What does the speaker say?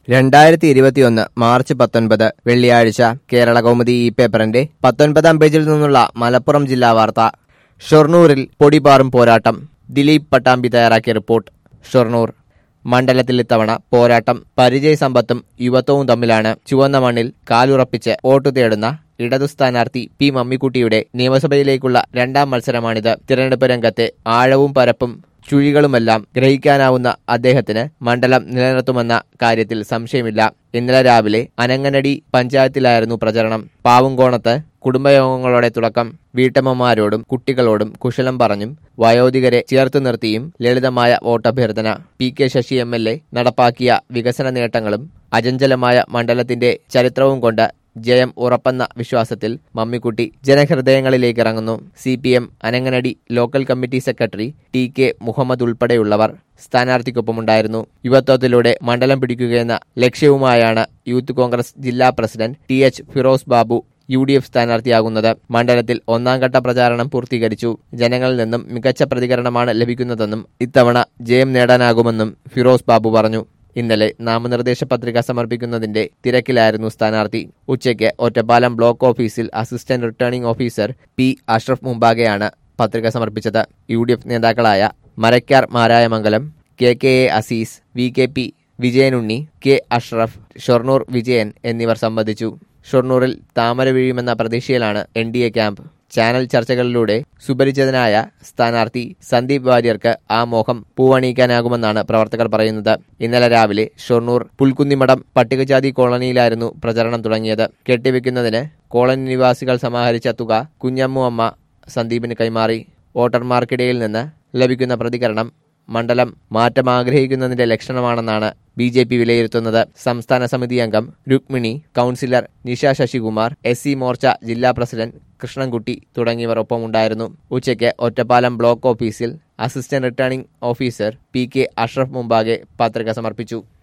രണ്ടായിരത്തി ഇരുപത്തിയൊന്ന് മാർച്ച് പത്തൊൻപത് വെള്ളിയാഴ്ച കേരള കൗമുദി ഈ പേപ്പറിന്റെ പത്തൊൻപതാം പേജിൽ നിന്നുള്ള മലപ്പുറം ജില്ലാ വാർത്ത ഷൊർണൂരിൽ പൊടിപാറും പോരാട്ടം ദിലീപ് പട്ടാമ്പി തയ്യാറാക്കിയ റിപ്പോർട്ട് ഷൊർണൂർ മണ്ഡലത്തിൽ ഇത്തവണ പോരാട്ടം പരിചയസമ്പത്തും യുവത്വവും തമ്മിലാണ് ചുവന്ന മണ്ണിൽ കാലുറപ്പിച്ച് വോട്ട് തേടുന്ന ഇടതു സ്ഥാനാർത്ഥി പി മമ്മിക്കുട്ടിയുടെ നിയമസഭയിലേക്കുള്ള രണ്ടാം മത്സരമാണിത് തിരഞ്ഞെടുപ്പ് രംഗത്തെ ആഴവും പരപ്പും ചുഴികളുമെല്ലാം ഗ്രഹിക്കാനാവുന്ന അദ്ദേഹത്തിന് മണ്ഡലം നിലനിർത്തുമെന്ന കാര്യത്തിൽ സംശയമില്ല ഇന്നലെ രാവിലെ അനങ്ങനടി പഞ്ചായത്തിലായിരുന്നു പ്രചരണം പാവുംകോണത്ത് കുടുംബയോഗങ്ങളോടെ തുടക്കം വീട്ടമ്മമാരോടും കുട്ടികളോടും കുശലം പറഞ്ഞും വയോധികരെ ചേർത്ത് നിർത്തിയും ലളിതമായ വോട്ടഭ്യർത്ഥന P K Sasi M L A നടപ്പാക്കിയ വികസന നേട്ടങ്ങളും അചഞ്ചലമായ മണ്ഡലത്തിന്റെ ചരിത്രവും കൊണ്ട് ജയം ഉറപ്പെന്ന വിശ്വാസത്തിൽ മമ്മിക്കുട്ടി ജനഹൃദയങ്ങളിലേക്ക് ഇറങ്ങുന്നു C P M Ananganadi local committee secretary T K Muhammad ഉൾപ്പെടെയുള്ളവർ സ്ഥാനാർത്ഥിക്കൊപ്പമുണ്ടായിരുന്നു യുവത്വത്തിലൂടെ മണ്ഡലം പിടിക്കുകയെന്ന ലക്ഷ്യവുമായാണ് യൂത്ത് കോൺഗ്രസ് ജില്ലാ president T H Firos Babu U D F സ്ഥാനാർത്ഥിയാകുന്നത് മണ്ഡലത്തിൽ ഒന്നാം ഘട്ട പ്രചാരണം പൂർത്തീകരിച്ചു ജനങ്ങളിൽ നിന്നും മികച്ച പ്രതികരണമാണ് ലഭിക്കുന്നതെന്നും ഇത്തവണ ജയം നേടാനാകുമെന്നും ഫിറോസ് ബാബു പറഞ്ഞു ഇന്നലെ നാമനിർദ്ദേശ പത്രിക സമർപ്പിക്കുന്നതിന്റെ തിരക്കിലായിരുന്നു സ്ഥാനാർത്ഥി ഉച്ചയ്ക്ക് ഒറ്റപ്പാലം ബ്ലോക്ക് ഓഫീസിൽ assistant returning officer P Ashraf മുമ്പാകെയാണ് പത്രിക സമർപ്പിച്ചത് യു ഡി എഫ് നേതാക്കളായ Marakkar Marayamangalam K K A Azeez V K P Vijayanunni K Ashraf Shoranur Vijayan എന്നിവർ സംബന്ധിച്ചു ഷൊർണൂറിൽ താമര വീഴുമെന്ന പ്രതീക്ഷയിലാണ് N D A camp channel ചർച്ചകളിലൂടെ സുപരിചിതനായ സ്ഥാനാർത്ഥി സന്ദീപ് വാര്യർക്ക് ആ മോഹം പൂവണിയിക്കാനാകുമെന്നാണ് പ്രവർത്തകർ പറയുന്നത് ഇന്നലെ രാവിലെ ഷൊർണൂർ പുൽക്കുന്നിമടം പട്ടികജാതി കോളനിയിലായിരുന്നു പ്രചരണം തുടങ്ങിയത് കെട്ടിവെക്കുന്നതിന് കോളനി നിവാസികൾ സമാഹരിച്ച തുക കുഞ്ഞമ്മു അമ്മ സന്ദീപിന് കൈമാറി വോട്ടർമാർക്കിടയിൽ നിന്ന് ലഭിക്കുന്ന പ്രതികരണം മണ്ഡലം മാറ്റം ആഗ്രഹിക്കുന്നതിന്റെ ലക്ഷണമാണെന്നാണ് ബി ജെ പി വിലയിരുത്തുന്നത് സംസ്ഥാന സമിതി അംഗം Rukmini councillor Nisha Sasikumar S C Morcha ജില്ലാ പ്രസിഡന്റ് കൃഷ്ണൻകുട്ടി തുടങ്ങിയവർ ഒപ്പമുണ്ടായിരുന്നു ഉച്ചയ്ക്ക് ഒറ്റപ്പാലം ബ്ലോക്ക് ഓഫീസിൽ assistant returning officer P K Ashraf മുമ്പാകെ പത്രിക സമർപ്പിച്ചു